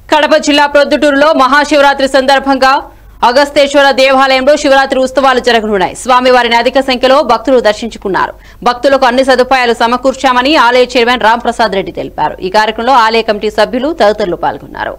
కడప జిల్లా ప్రొద్దుటూరులో మహాశివరాత్రి సందర్భంగా అగస్తేశ్వర దేవాలయంలో శివరాత్రి ఉత్సవాలు జరగనున్నాయి స్వామివారిని అధిక సంఖ్యలో భక్తులు దర్శించుకున్నారు భక్తులకు అన్ని సదుపాయాలు సమకూర్చామని ఆలయ చైర్మన్ రామ్ ప్రసాద్ రెడ్డి తెలిపారు ఈ కార్యక్రమంలో ఆలయ కమిటీ సభ్యులు తదితరులు పాల్గొన్నారు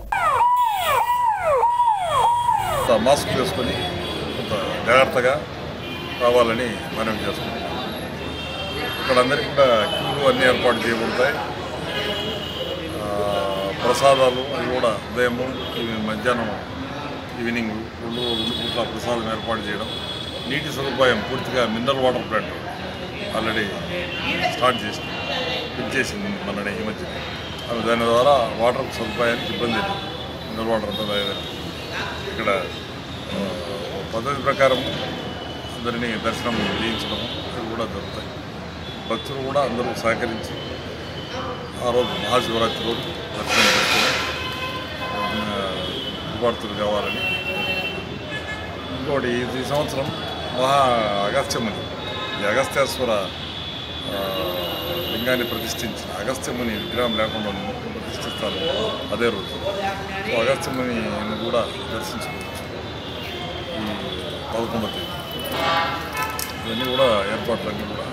కొంత మాస్క్ వేసుకొని కొంత జాగ్రత్తగా రావాలని మనం చేసుకుంటున్నాం ఇక్కడ అందరికీ కూడా క్యూలు అన్నీ ఏర్పాటు చేయబడతాయి ఆ, ప్రసాదాలు అవి కూడా ఉదయము ఇవి మధ్యాహ్నం ఈవినింగ్ రెండు రెండు పూట్ల ప్రసాదం ఏర్పాటు చేయడం నీటి సదుపాయం పూర్తిగా mineral water plant already start చేసి ఫిట్ చేసింది మనని ఈ మధ్య అవి దాని ద్వారా వాటర్ సదుపాయానికి ఇబ్బంది లేదు మినరల్ వాటర్ అంతా తాగేదానికి. ఇక్కడ ఆ, పద్ధతి ప్రకారం అందరినీ దర్శనం చేయించడం ఇవి కూడా జరుగుతాయి భక్తులు కూడా అందరూ సహకరించి ఆ రోజు మహాశివరాత్రి రోజు దర్శనం చేసుకుని శుభార్తులు కావాలని ఇంకోటి ఇది ఈ సంవత్సరం మహా అగస్త్యముని ఈ అగస్త్యేశ్వర ఆ, లింగాన్ని ప్రతిష్ఠించిన అగస్త్యముని విగ్రహం లేకుండా ఉంది. ప్రతిష్ఠిస్తారు అదే రోజు సో అగస్త్యముని కూడా దర్శించుకోవచ్చు ఈ పదకొండవ తేదీ ఇవన్నీ కూడా ఏర్పాట్లన్నీ కూడా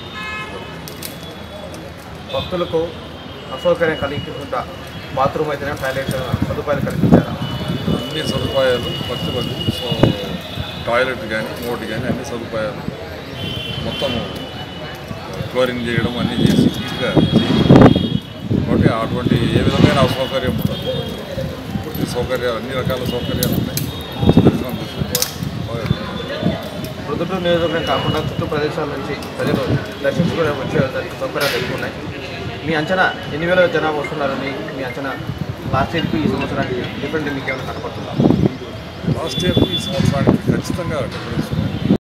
భక్తులకు అసౌకర్యం కలిగించకుండా బాత్రూమ్ అయితేనే టాయిలెట్ సదుపాయాలు కల్పించారా అన్ని సదుపాయాలు భక్తులకు సో టాయిలెట్ కానీ ఇంకోటి కానీ అన్ని సదుపాయాలు మొత్తం క్లోరింగ్ చేయడం అన్నీ చేసి నీట్గా కాబట్టి అటువంటి ఏ విధమైన అసౌకర్యం ఉండదు పూర్తి సౌకర్యాలు అన్ని రకాల సౌకర్యాలు ఉన్నాయి దర్శనం చేసుకోవాలి బాగా ప్రొద్దుటూరు నియోజకవర్గం కాకుండా చుట్టూ ప్రదేశాల నుంచి ప్రజలు దర్శించుకునే వచ్చే సౌకర్యాలు ఎక్కువ ఉన్నాయి మీ అంచనా ఎన్ని వేల జనాభా వస్తున్నారని మీ అంచనా లాస్ట్ ఇయర్కి ఈ సంవత్సరానికి డిఫరెంట్ మీకు ఏమైనా కనపడుతుందా లాస్ట్ ఇయర్ ఈ సంవత్సరానికి ఖచ్చితంగా డిఫరెన్స్